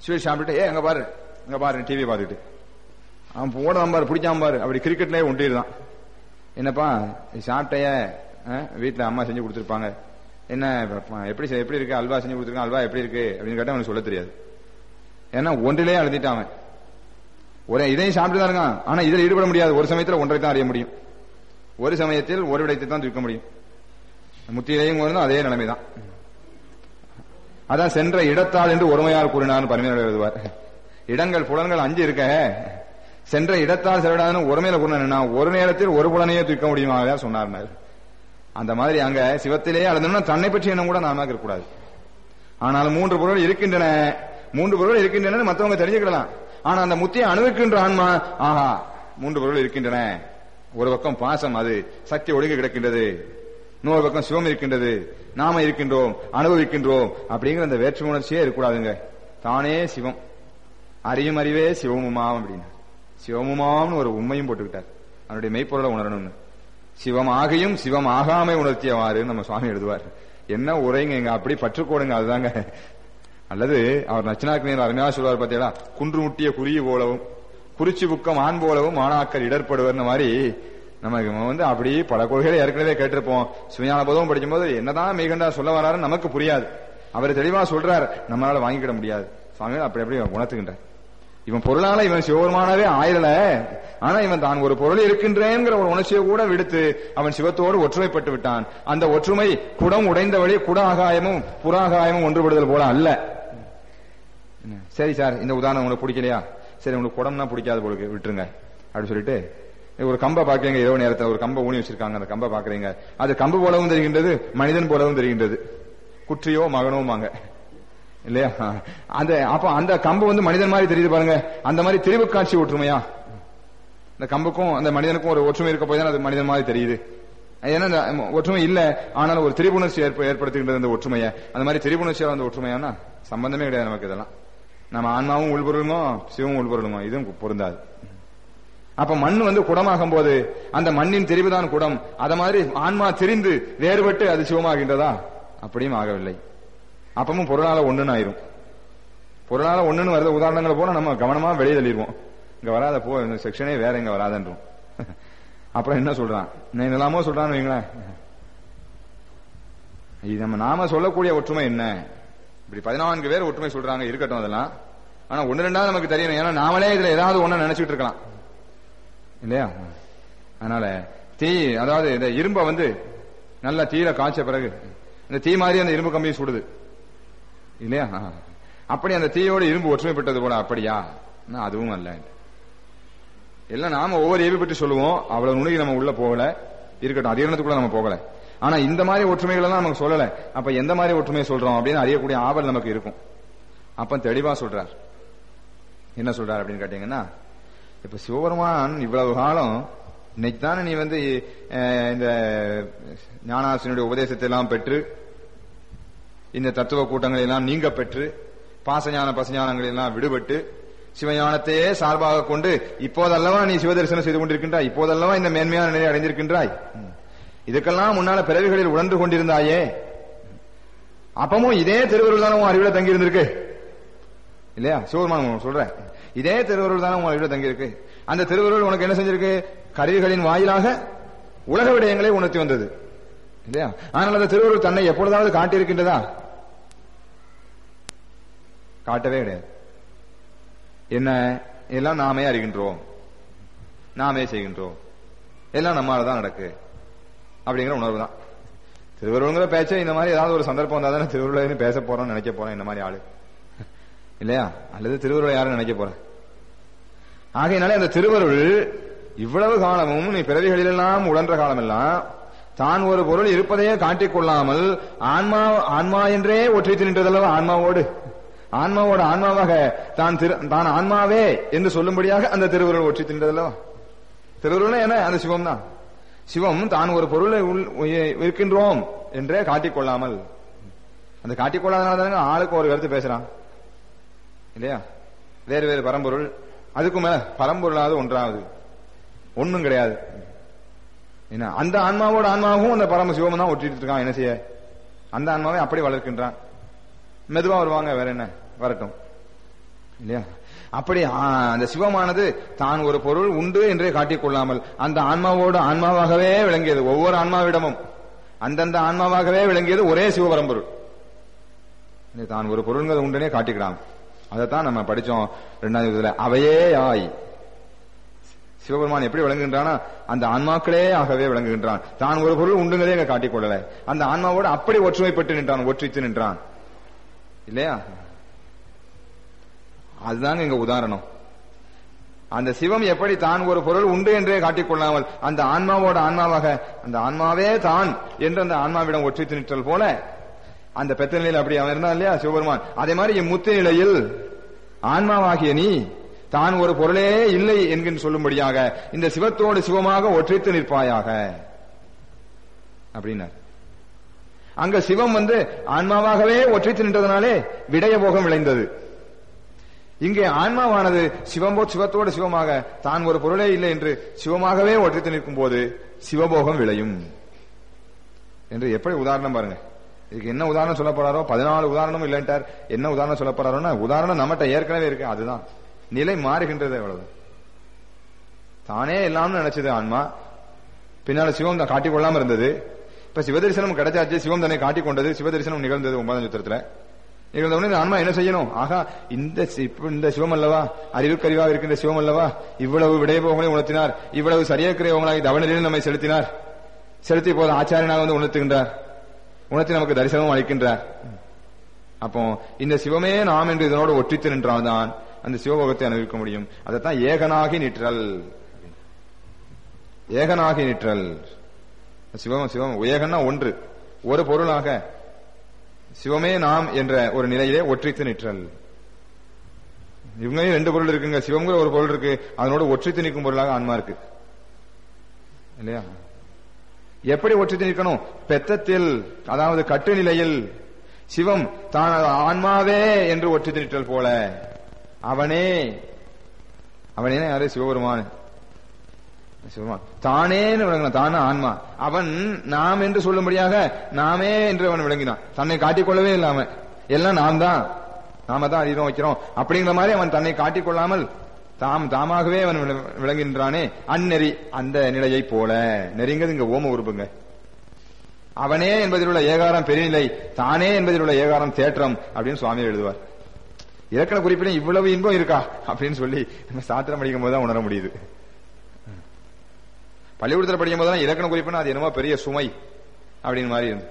ஸ்வீட் சாப்பிட்டுட்டு ஏ அங்க பாரு அங்க பாரு டிவி பார்த்துட்டு அவன் போடாம பாரு பிடிக்காம பாரு அப்படி கிரிக்கெட்லயே ஒண்டிடுதான் என்னப்பா சாப்பிட்டைய வீட்டுல அம்மா செஞ்சு கொடுத்துருப்பாங்க என்ன இப்ப எப்படி செ- எப்படி இருக்கு அல்வா செஞ்சு கொடுத்துருக்காங்க அல்வா எப்படி இருக்கு அப்படின்னு கேட்டா அவனுக்கு சொல்ல தெரியாது ஏன்னா ஒன்றிலே அழுதிட்டான் அவன் ஒரே இதையும் சாப்பிட்டு தான் இருக்கான் ஆனா இதில் ஈடுபட முடியாது ஒரு சமயத்துல ஒன்றை தான் அறிய முடியும் ஒரு சமயத்தில் ஒரு விடயத்தை தான் தூக்க முடியும் முத்தியிலையும் வரணும் அதே நிலைமை தான் அதான் சென்ற இடத்தால் என்று ஒருமையால் கூறினார் பரிமையாளர் எழுதுவார் இடங்கள் புலன்கள் அஞ்சு இருக்க சென்ற இடத்தால் செலவிடாதுன்னு ஒருமையில கூறினா ஒரு நேரத்தில் ஒரு புலனையே தூக்க முடியுமா சொன்னார் அந்த மாதிரி அங்க சிவத்திலேயே அழுந்தோம்னா தன்னை பற்றி எண்ணம் கூட நாம இருக்கக்கூடாது ஆனால் மூன்று பொருள் இருக்கின்றன மூன்று பொருள் இருக்கின்றன மற்றவங்க தெரிஞ்சுக்கிடலாம் ஆனா அந்த முத்தியை அணுவிக்கின்ற ஆன்மா ஆஹா மூன்று பொருள் இருக்கின்றன ஒரு பக்கம் பாசம் அது சக்தி ஒழுங்கு கிடக்கின்றது இன்னொரு பக்கம் சிவம் இருக்கின்றது நாம இருக்கின்றோம் அனுபவிக்கின்றோம் அப்படிங்கிற அந்த வேற்றுமை உணர்ச்சியே இருக்கக்கூடாதுங்க தானே சிவம் அறியும் அறிவே சிவமுமாம் அப்படின்னு சிவமுமாம்னு ஒரு உண்மையும் போட்டுக்கிட்டார் அவருடைய மெய்ப்பொருளை உணரணும்னு சிவம் ஆகியும் சிவம் ஆகாமை உணர்த்தியவாறு நம்ம சுவாமி எழுதுவார் என்ன உரைங்க எங்க அப்படி பற்றுக்கோடுங்க அதுதாங்க அல்லது அவர் நச்சினாக்கினர் அருமையா சொல்வார் பார்த்தீங்களா குன்று முட்டிய குறிய போலவும் குறிச்சி புக்கம் ஆண் போலவும் மாணாக்கர் இடர்படுவர்னு மாதிரி நமக்கு வந்து அப்படி பல கொள்கைகளை ஏற்கனவே கேட்டிருப்போம் சுஞான போதும் படிக்கும்போது என்னதான் மேகண்டா சொல்ல வராருன்னு நமக்கு புரியாது அவர் தெளிவா சொல்றார் நம்மளால வாங்கிக்கிட முடியாது சுவாமிகள் அப்படி அப்படி உணர்த்துகின்றார் இவன் பொருளால இவன் சிவபெருமானவே ஆயிரல ஆனா இவன் தான் ஒரு பொருள் இருக்கின்றேங்கிற ஒரு உணர்ச்சியை கூட விடுத்து அவன் சிவத்தோடு ஒற்றுமைப்பட்டு விட்டான் அந்த ஒற்றுமை குடம் உடைந்த வழி குட ஆகாயமும் புறாகாயமும் ஒன்றுபடுதல் போல அல்ல என்ன, சரி சார் இந்த உதாரணம் உங்களுக்கு பிடிக்கலையா சரி உங்களுக்கு குடம்னா பிடிக்காது போலுக்கு விட்டுருங்க அப்படின்னு சொல்லிட்டு ஒரு கம்பை பாக்குறீங்க இரவு நேரத்தில் ஒரு கம்பை ஊனி வச்சிருக்காங்க அந்த கம்பை பாக்குறீங்க அது கம்பு போலவும் தெரிகின்றது மனிதன் போலவும் தெரிகின்றது குற்றியோ மகனோமாங்க இல்லையா அந்த அப்ப அந்த கம்பு வந்து மனிதன் மாதிரி தெரியுது பாருங்க அந்த மாதிரி திரிவு காட்சி ஒற்றுமையா இந்த கம்புக்கும் அந்த மனிதனுக்கும் ஒரு ஒற்றுமை இருக்க போய் தான் அது மனிதன் மாதிரி தெரியுது ஏன்னா இந்த ஒற்றுமை இல்ல ஆனாலும் ஒரு திரிபுணர்ச்சி ஏற்ப ஏற்படுத்துகின்றது அந்த ஒற்றுமையை அந்த மாதிரி திரிபுணர்ச்சியால் அந்த ஒற்றுமையானா சம்பந்தமே கிடையாது நமக்கு இதெல்லாம் நம்ம ஆன்மாவும் உள்பொருளுமோ சிவமும் உள்பொருளுமோ இதுவும் பொருந்தாது அப்ப மண் வந்து குடமாகும் போது அந்த மண்ணின் தெரிவுதான் குடம் அத மாதிரி ஆன்மா தெரிந்து வேறுபட்டு அது சிவமாகின்றதா அப்படியும் ஆகவில்லை அப்பமும் பொருளால ஒண்ணுன்னு ஆயிரும் பொருளால ஒண்ணுன்னு வருது உதாரணங்களை போல நம்ம கவனமா வெளியே தள்ளிடுவோம் இங்க வராத போ இந்த செக்ஷனே வேற இங்க வராதன்றோம் அப்புறம் என்ன சொல்றான் நான் என்னெல்லாமோ சொல்றான்னு வைங்களேன் இது நம்ம நாம சொல்லக்கூடிய ஒற்றுமை என்ன இப்படி பதினான்கு பேர் ஒற்றுமை சொல்றாங்க இருக்கட்டும் அதெல்லாம் ஆனா ஒன்னு ரெண்டாவது நமக்கு தெரியணும் ஏன்னா நாமளே இதுல ஏதாவது ஒண்ணு நினைச்சிட்டு இருக்கலாம் இல்லையா அதனால தீ அதாவது இந்த இரும்பை வந்து நல்லா தீர காய்ச்ச பிறகு இந்த தீ மாதிரி அந்த இரும்பு கம்பியை சுடுது இல்லையா ஆ. அப்படி அந்த தீயோடு இரும்பு ஒற்றுமைப்பட்டது போல அப்படியா நான் அதுவும் அல்ல எல்லாம் நாம ஒவ்வொரு ஏவி பற்றி சொல்லுவோம் அவ்வளவு நுணுகி நம்ம உள்ள போகல இருக்கட்டும் அதிகரணத்துக்குள்ள நம்ம போகல ஆனா இந்த மாதிரி ஒற்றுமைகள் எல்லாம் நமக்கு சொல்லல அப்ப எந்த மாதிரி ஒற்றுமையை சொல்றோம் அப்படின்னு அறியக்கூடிய ஆவல் நமக்கு இருக்கும் அப்ப தெளிவா சொல்றார் என்ன சொல்றார் அப்படின்னு கேட்டீங்கன்னா இப்ப சிவபெருமான் இவ்வளவு காலம் இன்னைக்கு தானே நீ வந்து அஹ், இந்த ஞானாசினுடைய உபதேசத்தை எல்லாம் பெற்று இந்த தத்துவ கூட்டங்களை எல்லாம் நீங்க பெற்று பாசஞான பசஞானங்களை எல்லாம் விடுபட்டு சிவஞானத்தையே சார்பாக கொண்டு இப்போதல்லவா நீ சிவதரிசனம் செய்து கொண்டிருக்கின்றாய் இப்போதல்லவா இந்த மேன்மையான நிலையை அடைந்திருக்கின்றாய் ம். இதுக்கெல்லாம் முன்னால பிறவிகளில் உணர்ந்து கொண்டிருந்தாயே அப்பமும் இதே திருவருள் தானே உன் அறிவுல தங்கி இருந்திருக்கு இல்லையா சிவபெருமான் சொல்ற இதே திருவருள் தானே உன் அறிவுல தங்கி இருக்கு அந்த திருவருள் உனக்கு என்ன செஞ்சிருக்கு கருவிகளின் வாயிலாக உலக விடயங்களை உணர்த்தி வந்தது இல்லையா ஆனால் அந்த திருவருள் தன்னை எப்பொழுதாவது காட்டியிருக்கின்றதா காட்டவே கிடையாது என்ன எல்லாம் நாமே அறிகின்றோம் நாமே செய்கின்றோம் எல்லாம் நம்மால தான் நடக்கு அப்படிங்கிற உணர்வு தான் திருவருளுங்கிற பேச்சை இந்த மாதிரி ஏதாவது ஒரு சந்தர்ப்பம் வந்தா தானே திருவருளை பேச போறோம் நினைக்க போறோம் இந்த மாதிரி ஆளு இல்லையா அல்லது திருவருளை யாரும் நினைக்க போற ஆகையினாலே அந்த திருவருள் இவ்வளவு காலமும் நீ பிறவிகளிலெல்லாம் உழன்ற காலமெல்லாம் தான் ஒரு பொருள் இருப்பதையே காட்டிக் கொள்ளாமல் ஆன்மா ஆன்மா என்றே ஒற்றித்து நின்றதல்லவா ஆன்மாவோடு ஆன்மாவோட ஆன்மாவாக தான் திரு- தான் ஆன்மாவே என்று சொல்லும்படியாக அந்த திருவருள் ஒற்றி தின்றதல்லவா திருவருள் என்ன அந்த சிவம் தான் சிவம் தான் ஒரு பொருளை உள் உய- இருக்கின்றோம் என்றே காட்டிக் கொள்ளாமல் அந்த காட்டிக் கொள்ளாதனால தானே ஆளுக்கு ஒரு கருத்து பேசுறான் இல்லையா வேறு வேறு பரம்பொருள் அதுக்கும் மேல பரம்பொருளாவது ஒன்றாவது ஒண்ணும் கிடையாது என்ன அந்த ஆன்மாவோட ஆன்மாவும் அந்த பரம சிவம் தான் ஒட்டிட்டு இருக்கான் என்ன செய்ய அந்த ஆன்மாவை அப்படி வளர்க்கின்றான் மெதுவா வருவாங்க வேற என்ன வரட்டும் இல்லையா அப்படி ஆ, அந்த சிவமானது தான் ஒரு பொருள் உண்டு என்றே காட்டிக் கொள்ளாமல் அந்த ஆன்மாவோடு ஆன்மாவாகவே விளங்கியது ஒவ்வொரு ஆன்மாவிடமும் அந்தந்த ஆன்மாவாகவே விளங்கியது ஒரே சிவபரம்பொருள் இது தான் ஒரு பொருள்ங்கிறது உண்டுனே காட்டிக்கிறாங்க அதைத்தான் நம்ம படிச்சோம் ரெண்டாவது இதுல அவையே ஆய் சிவபெருமான் எப்படி விளங்குகின்றானா அந்த ஆன்மாக்களே ஆகவே விளங்குகின்றான் தான் ஒரு பொருள் உண்டுங்கிறதே இங்க காட்டிக் கொள்ளல அந்த ஆன்மாவோடு அப்படி ஒற்றுமைப்பட்டு நின்றான் ஒற்றித்து நின்றான் இல்லையா அதுதாங்க இங்க உதாரணம் அந்த சிவம் எப்படி தான் ஒரு பொருள் உண்டு என்றே காட்டிக் கொள்ளாமல் அந்த ஆன்மாவோட ஆன்மாவாக அந்த ஆன்மாவே தான் என்று அந்த ஆன்மாவிடம் ஒற்றித்து நிற்றல் போல அந்த பெத்த நிலையில் அப்படி அவன் இருந்தான் இல்லையா சிவபெருமான் அதே மாதிரி இம்முத்து நிலையில் ஆன்மாவாகிய நீ தான் ஒரு பொருளே இல்லை என்கின்ற சொல்லும்படியாக இந்த சிவத்தோடு சிவமாக ஒற்றித்து நிற்பாயாக அப்படின்னார் அங்க சிவம் வந்து ஆன்மாவாகவே ஒற்றித்து நின்றதுனாலே விடய போகம் விளைந்தது இங்கே ஆன்மாவானது சிவம்போ சிவத்தோடு சிவமாக தான் ஒரு பொருளே இல்லை என்று சிவமாகவே ஒற்றித்து நிற்கும் போது சிவபோகம் விளையும் என்று எப்படி உதாரணம் பாருங்க இதுக்கு என்ன உதாரணம் சொல்ல போறாரோ பதினாலு உதாரணமும் இல்லைன்ட்டார் என்ன உதாரணம் சொல்ல போறாரோன்னா உதாரணம் நம்மகிட்ட ஏற்கனவே இருக்கு அதுதான் நிலை மாறுகின்றது அவ்வளவு தானே எல்லாம்னு நினைச்சது ஆன்மா பின்னால சிவம் தான் காட்டிக் கொள்ளாம இருந்தது இப்ப சிவதரிசனம் கிடைச்சாச்சு சிவம் தன்னை காட்டிக் கொண்டது சிவதரிசனம் நிகழ்ந்தது ஒன்பதாம் சுத்திரத்துல நிகழ்ந்த உடனே இந்த ஆன்மா என்ன செய்யணும் ஆகா இந்த சி- இப்ப இந்த சிவம் அல்லவா அறிவுக்கறிவாக இருக்கின்ற சிவம் அல்லவா இவ்வளவு விடைபோகங்களை உணர்த்தினார் இவ்வளவு சரியாக்கிறையவங்களாகி தவநிலையில் நம்மை செலுத்தினார் செலுத்தி போது ஆச்சாரியனாக வந்து உணர்த்துகின்றார் உணர்த்தி நமக்கு தரிசனம் அளிக்கின்றார் அப்போ இந்த சிவமே நாம் என்று இதனோடு ஒற்றித்து நின்றால்தான் அந்த சிவபோகத்தை அனுபவிக்க முடியும் அதைத்தான் ஏகனாகி நிற்றல் ஏகனாகி நிற்றல் சிவம் சிவம் ஏகன்னா ஒன்று ஒரு பொருளாக சிவமே நாம் என்ற ஒரு நிலையிலே ஒற்றித்து நிற்றல் இவங்க ரெண்டு பொருள் இருக்குங்க சிவங்கிற ஒரு பொருள் இருக்கு அதனோட ஒற்றித்து நிற்கும் பொருளாக ஆன்மா இருக்கு இல்லையா எப்படி ஒற்றித்து நிற்கணும் பெத்தத்தில் அதாவது கட்டு நிலையில் சிவம் தான் ஆன்மாவே என்று ஒற்றித்து நிற்றல் போல அவனே அவனே யாரு சிவபெருமான் சிவபெருமான் தானேன்னு விளங்கினான் தானே ஆன்மா அவன் நாம் என்று சொல்லும்படியாக நாமே என்று அவன் விளங்கினான் தன்னை காட்டிக்கொள்ளவே இல்லாம எல்லாம் நாம் தான் நாம தான் அதிகம் வைக்கிறோம் அப்படிங்கிற மாதிரி அவன் தன்னை காட்டிக்கொள்ளாமல் தாம் தாமாகவே அவன் விள- விளங்குகின்றானே அந்நெறி அந்த நிலையை போல நெறிங்கிறது இங்க ஓம உறுப்புங்க அவனே என்பதில் உள்ள ஏகாரம் பெருநிலை தானே என்பதில் உள்ள ஏகாரம் தேற்றம் அப்படின்னு சுவாமி எழுதுவார் இலக்கண குறிப்பிலே இவ்வளவு இன்பம் இருக்கா அப்படின்னு சொல்லி நம்ம சாத்திரம் படிக்கும் போது தான் உணர முடியுது பள்ளிக்கூடத்தில் படிக்கும் போது இலக்கண குறிப்புனா அது என்னமோ பெரிய சுமை அப்படின்னு மாதிரி இருந்து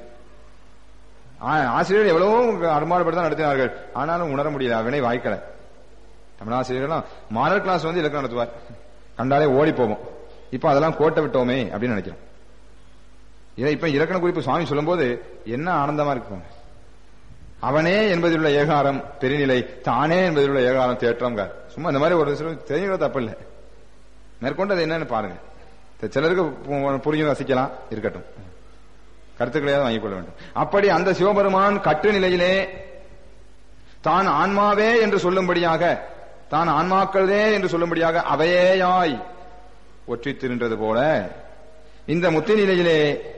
ஆ- ஆசிரியர்கள் எவ்வளவோ அருமாறுபட்டு தான் நடத்தினார்கள் ஆனாலும் உணர முடியல அவனை வாய்க்கல தமிழாசிரியர்கள்லாம் மாடல் கிளாஸ் வந்து இலக்கணம் நடத்துவார் கண்டாலே ஓடி போவோம் இப்ப அதெல்லாம் கோட்டை விட்டோமே அப்படின்னு நினைக்கிறோம் இதை இப்ப இலக்கண குறிப்பு சுவாமி சொல்லும்போது என்ன ஆனந்தமா இருக்கு பாருங்க. அவனே என்பதில் உள்ள ஏகாரம் பெருநிலை தானே என்பதில் உள்ள ஏகாரம் தேற்றம்ங்க சும்மா இந்த மாதிரி ஒரு சில தெரிஞ்சுக்கிறது தப்பு இல்லை மேற்கொண்டு அது என்னன்னு பாருங்க த- சிலருக்கு பு- புரியும் ரசிக்கலாம் இருக்கட்டும் கருத்துக்களையாவது வாங்கிக் கொள்ள வேண்டும் அப்படி அந்த சிவபெருமான் கட்டு நிலையிலே தான் ஆன்மாவே என்று சொல்லும்படியாக தான் ஆன்மாக்களே என்று சொல்லும்படியாக அவையேயாய் ஒற்றித்து நின்றது போல இந்த முத்தி நிலையிலே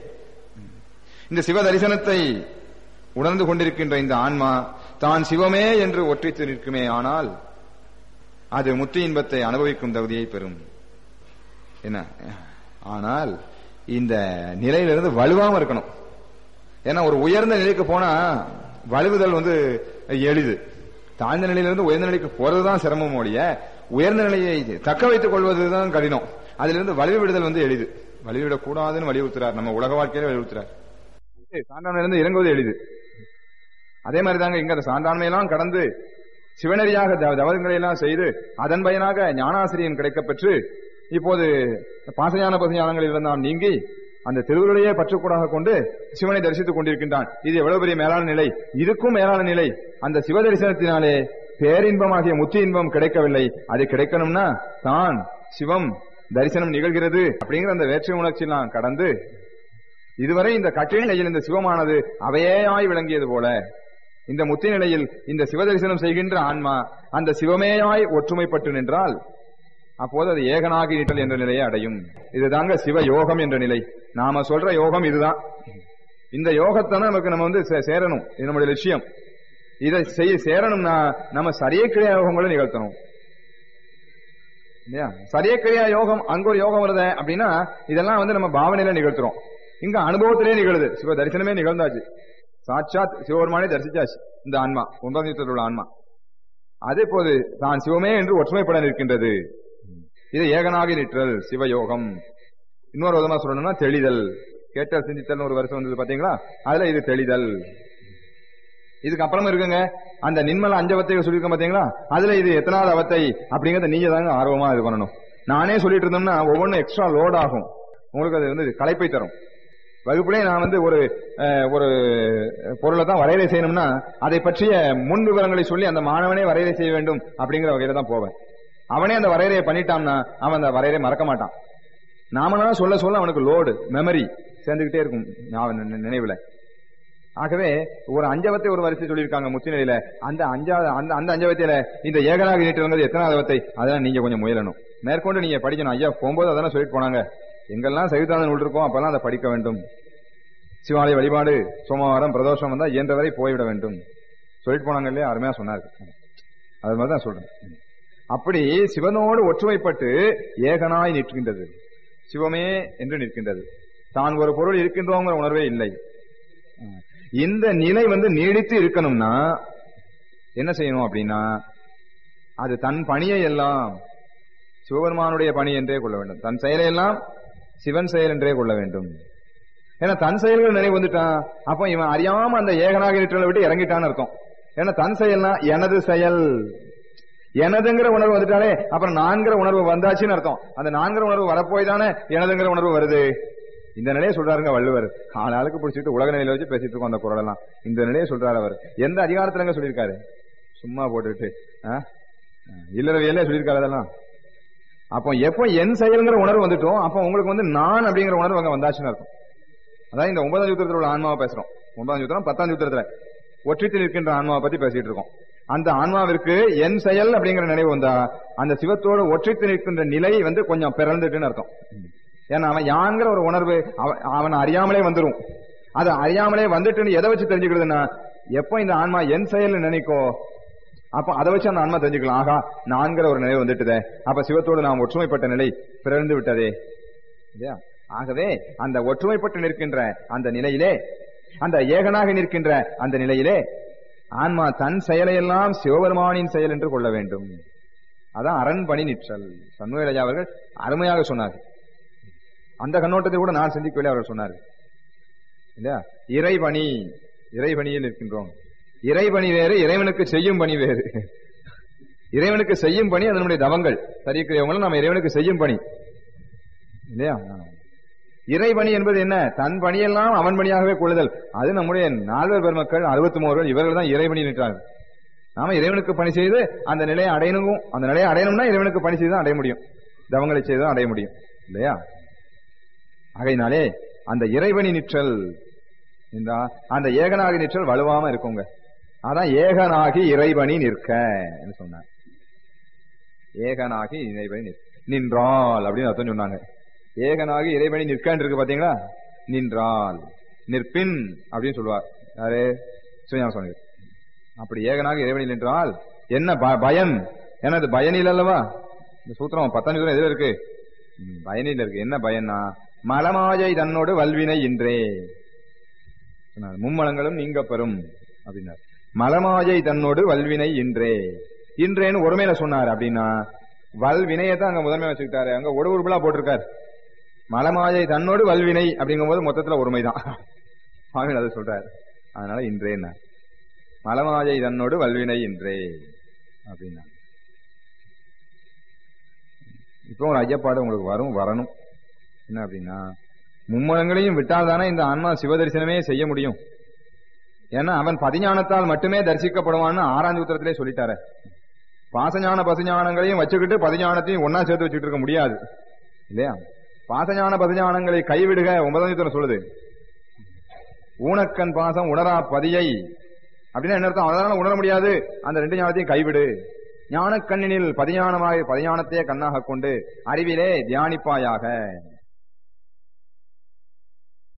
இந்த சிவ தரிசனத்தை உணர்ந்து கொண்டிருக்கின்ற இந்த ஆன்மா தான் சிவமே என்று ஒற்றித்து நிற்குமே ஆனால் அது முத்தி இன்பத்தை அனுபவிக்கும் தகுதியை பெறும் என்ன ஆனால் இந்த நிலையிலிருந்து வலுவாம இருக்கணும் ஏன்னா ஒரு உயர்ந்த நிலைக்கு போனா வலுவுதல் வந்து எளிது தாழ்ந்த நிலையிலிருந்து உயர்ந்த நிலைக்கு போறதுதான் சிரமம் ஒழிய உயர்ந்த நிலையை தக்க வைத்துக் கொள்வதுதான் கடினம் அதிலிருந்து வலுவி விடுதல் வந்து எளிது வலுவிடக் கூடாதுன்னு வலியுறுத்துறார் நம்ம உலக வாழ்க்கையில வலியுறுத்துறார் சான்றாண்மையிலிருந்து இறங்குவது எளிது அதே மாதிரி தாங்க இங்க அந்த சான்றாண்மையெல்லாம் கடந்து சிவனரியாக தவ- தவறுகளை எல்லாம் செய்து அதன் பயனாக ஞானாசிரியன் கிடைக்கப் பெற்று இப்போது பாசஞான பசஞானங்களில் நாம் நீங்கி அந்த திருவுருளையே பற்றுக்கூடாக கொண்டு சிவனை தரிசித்துக் கொண்டிருக்கின்றான் இது எவ்வளவு பெரிய மேலான நிலை இதுக்கும் மேலான நிலை அந்த சிவ தரிசனத்தினாலே பேரின்பமாகிய முத்தி இன்பம் கிடைக்கவில்லை அது கிடைக்கணும்னா தான் சிவம் தரிசனம் நிகழ்கிறது அப்படிங்கிற அந்த வேற்று உணர்ச்சியெல்லாம் கடந்து இதுவரை இந்த கட்டில் நிலையில் இந்த சிவமானது அவையேயாய் விளங்கியது போல இந்த முத்தி நிலையில் இந்த சிவதரிசனம் செய்கின்ற ஆன்மா அந்த சிவமேயாய் ஒற்றுமைப்பட்டு நின்றால் அப்போது அது ஏகனாகி நிற்றல் என்ற நிலையை அடையும் இதுதாங்க சிவ யோகம் என்ற நிலை நாம சொல்ற யோகம் இதுதான் இந்த யோகத்தை நமக்கு நம்ம வந்து சே- சேரணும் இது நம்முடைய லட்சியம் இதை செய்ய சேரணும்னா நம்ம சரிய கிரியா யோகங்களை நிகழ்த்தணும் இல்லையா சரிய கிரியா யோகம் அங்க ஒரு யோகம் வருது அப்படின்னா இதெல்லாம் வந்து நம்ம பாவனையில நிகழ்த்துறோம் இங்க அனுபவத்திலே நிகழுது சிவ தரிசனமே நிகழ்ந்தாச்சு சாட்சாத் சிவபெருமானே தரிசிச்சாச்சு இந்த ஆன்மா ஒன்பதாம் யுத்தத்தில் உள்ள ஆன்மா அதே போது தான் சிவமே என்று ஒற்றுமைப்பட நிற்கின்றது இது ஏகனாகி நிற்றல் சிவயோகம் இன்னொரு விதமா சொல்லணும்னா தெளிதல் கேட்டல் சிந்தித்தல் ஒரு வருஷம் வந்தது பாத்தீங்களா அதுல இது தெளிதல் இதுக்கு அப்புறமா இருக்குங்க அந்த நின்மல அஞ்சவத்தை சொல்லியிருக்கோம் பாத்தீங்களா அதுல இது எத்தனாவது அவத்தை அப்படிங்கறத நீங்க தாங்க ஆர்வமா இது பண்ணணும் நானே சொல்லிட்டு இருந்தோம்னா ஒவ்வொன்றும் எக்ஸ்ட்ரா லோட் ஆகும் உங்களுக்கு அது வந்து களைப்பை தரும் வகுப்புலே நான் வந்து ஒரு அஹ், ஒரு பொருளை தான் வரையறை செய்யணும்னா அதை பற்றிய முன் விவரங்களை சொல்லி அந்த மாணவனே வரையறை செய்ய வேண்டும் அப்படிங்கிற வகையில தான் போவேன் அவனே அந்த வரையறையை பண்ணிட்டான்னா அவன் அந்த வரையறை மறக்க மாட்டான் நாமனா சொல்ல சொல்ல அவனுக்கு லோடு மெமரி சேர்ந்துகிட்டே இருக்கும் ஞாபகம் நினை- நினைவுல ஆகவே ஒரு அஞ்சவத்தை ஒரு வரிசை சொல்லியிருக்காங்க முத்திநிலையில அந்த அஞ்சாவது அந்த அந்த அஞ்சவத்தையில இந்த ஏகனாக நீட்டுங்கிறது எத்தனாவது அவத்தை அதெல்லாம் நீங்க கொஞ்சம் முயலணும் மேற்கொண்டு நீங்க படிக்கணும் ஐயா போகும்போது அதெல்லாம் சொல்லிட்டு போனாங்க எங்கெல்லாம் சைவத்தான நூல் இருக்கோ அப்பெல்லாம் அதை படிக்க வேண்டும் சிவாலய வழிபாடு சோமவாரம் பிரதோஷம் வந்தா இயன்றவரை போய்விட வேண்டும் சொல்லிட்டு போனாங்க இல்லையா அருமையா சொன்னாரு அது மாதிரி தான் சொல்றேன் அப்படி சிவனோடு ஒற்றுமைப்பட்டு ஏகனாய் நிற்கின்றது சிவமே என்று நிற்கின்றது தான் ஒரு பொருள் இருக்கின்றோங்கிற உணர்வே இல்லை இந்த நிலை வந்து நீடித்து இருக்கணும்னா என்ன செய்யணும் அப்படின்னா அது தன் பணியை எல்லாம் சிவபெருமானுடைய பணி என்றே கொள்ள வேண்டும் தன் செயலை எல்லாம் சிவன் செயல் என்றே கொள்ள வேண்டும் ஏன்னா தன் செயல்கள் நினைவு வந்துட்டான் அப்ப இவன் அறியாம அந்த ஏகனாக நிற்றலை விட்டு இறங்கிட்டான்னு அர்த்தம் ஏன்னா தன் செயல்னா எனது செயல் எனதுங்கிற உணர்வு வந்துட்டாலே அப்புறம் நான்கிற உணர்வு வந்தாச்சுன்னு அர்த்தம் அந்த நான்கிற உணர்வு வரப்போய் தானே எனதுங்கிற உணர்வு வருது இந்த நிலையை சொல்றாருங்க வள்ளுவர் ஆளாளுக்கு பிடிச்சிட்டு உலக நிலையில வச்சு பேசிட்டு இருக்கோம் அந்த குரல் எல்லாம் இந்த நிலையை சொல்றாரு அவர் எந்த அதிகாரத்துலங்க சொல்லியிருக்காரு சும்மா போட்டுட்டு ஆ? இல்லறவியலே சொல்லியிருக்காரு அதெல்லாம் அப்போ எப்போ என் செயல்ங்கிற உணர்வு வந்துட்டோம் அப்போ உங்களுக்கு வந்து நான் அப்படிங்கிற உணர்வு அங்க வந்தாச்சுன்னு அர்த்தம் அதான் இந்த ஒன்பதாம் யுத்தத்தில் உள்ள ஆன்மாவை பேசுறோம் ஒன்பதாம் யுத்தம் பத்தாம் யுத்தத்துல ஒற்றித்து நிற்கின்ற ஆன்மாவை பத்தி பேசிட்டு இருக்கோம் அந்த ஆன்மாவிற்கு என் செயல் அப்படிங்கிற நினைவு வந்தா அந்த சிவத்தோடு ஒற்றித்து நிற்கின்ற நிலை வந்து கொஞ்சம் பிறந்துட்டுன்னு அர்த்தம் ஏன்னா அவன் யாங்கிற ஒரு உணர்வு அவன் அவன் அறியாமலே வந்துரும் அது அறியாமலே வந்துட்டுன்னு எதை வச்சு தெரிஞ்சுக்கிறதுன்னா எப்போ இந்த ஆன்மா என் செயல் நினைக்கோ அப்ப அதை வச்சு அந்த ஆன்மா தெரிஞ்சுக்கலாம் ஆகா நான்கிற ஒரு நிலை வந்துட்டுதே அப்ப சிவத்தோடு நாம் ஒற்றுமைப்பட்ட நிலை பிறந்து விட்டதே இல்லையா ஆகவே அந்த ஒற்றுமைப்பட்டு நிற்கின்ற அந்த நிலையிலே அந்த ஏகனாக நிற்கின்ற அந்த நிலையிலே ஆன்மா தன் செயலையெல்லாம் சிவபெருமானின் செயல் என்று கொள்ள வேண்டும் அதான் அரண்பணி நிற்றல் சண்முகையா அவர்கள் அருமையாக சொன்னார்கள் அந்த கண்ணோட்டத்தை கூட நான் சிந்திக்கவில்லை அவர்கள் சொன்னார்கள் இல்லையா இறைபணி இறைபணியில் இருக்கின்றோம் இறைபணி வேறு இறைவனுக்கு செய்யும் பணி வேறு இறைவனுக்கு செய்யும் பணி அதனுடைய தவங்கள் சரிக்கிறவங்களும் நம்ம இறைவனுக்கு செய்யும் பணி இல்லையா இறைபணி என்பது என்ன தன் பணியெல்லாம் அவன் பணியாகவே கொள்ளுதல் அது நம்முடைய நால்வர் பெருமக்கள் அறுபத்தி மூவர்கள் இவர்கள் தான் இறைபணி நின்றார்கள் நாம இறைவனுக்கு பணி செய்து அந்த நிலையை அடையணும் அந்த நிலையை அடையணும்னா இறைவனுக்கு பணி செய்து தான் அடைய முடியும் தவங்களை செய்து தான் அடைய முடியும் இல்லையா ஆகையினாலே அந்த இறைவனி நிற்றல் இந்த அந்த ஏகனாகி நிற்றல் வலுவாம இருக்குங்க அதான் ஏகனாகி இறைவனி நிற்க என்று சொன்னார் ஏகனாகி இறைவனி நிற்- நின்றால் அப்படின்னு அர்த்தம் சொன்னாங்க ஏகனாகி இறைவனி நிற்கன்னு இருக்கு பாத்தீங்களா நின்றால் நிற்பின் அப்படின்னு சொல்லுவார் யாரு சுயஞான சுவாமி அப்படி ஏகனாக இறைவனில் நின்றால் என்ன ப- பயன் ஏன்னா அது பயனில் அல்லவா இந்த சூத்திரம் பத்தாம் சூத்திரம் எதுல இருக்கு ம், பயனில் இருக்கு என்ன பயன்னா மலமாயை தன்னோடு வல்வினை இன்றே சொன்னார். மும்மலங்களும் நீங்க பெறும் அப்படின்னார் மலமாயை தன்னோடு வல்வினை இன்றே இன்றேன்னு ஒருமையில சொன்னார் அப்படின்னா வல்வினையை தான் அங்க முதன்மை வச்சுக்கிட்டாரு அங்க ஒரு உருபலா போட்டிருக்காரு மலமாயை தன்னோடு வல்வினை அப்படிங்கும்போது மொத்தத்துல ஒருமைதான் சுவாமி அதை சொல்றாரு அதனால இன்றேன்னா மலமாயை தன்னோடு வல்வினை இன்றே அப்படின்னா இப்போ ஒரு ஐயப்பாடு உங்களுக்கு வரும் வரணும் என்ன அப்படின்னா மும்மலங்களையும் விட்டால் தானே இந்த ஆன்மா சிவதரிசனமே செய்ய முடியும் ஏன்னா அவன் பதிஞானத்தால் மட்டுமே தரிசிக்கப்படுவான்னு ஆறாம் சூத்திரத்திலே சொல்லிட்டாரு பாசஞான பசுஞானங்களையும் வச்சுக்கிட்டு பதிஞானத்தையும் ஒன்னா சேர்த்து வச்சுட்டு இருக்க முடியாது இல்லையா பாசஞான பசுஞானங்களை கைவிடுக ஒன்பதாம் சூத்திரம் சொல்லுது ஊனக்கண் பாசம் உணரா பதியை அப்படின்னா என்ன அர்த்தம் அதனால உணர முடியாது அந்த ரெண்டு ஞானத்தையும் கைவிடு ஞானக்கண்ணினில் பதிஞானமாக பதிஞானத்தையே கண்ணாக கொண்டு அறிவிலே தியானிப்பாயாக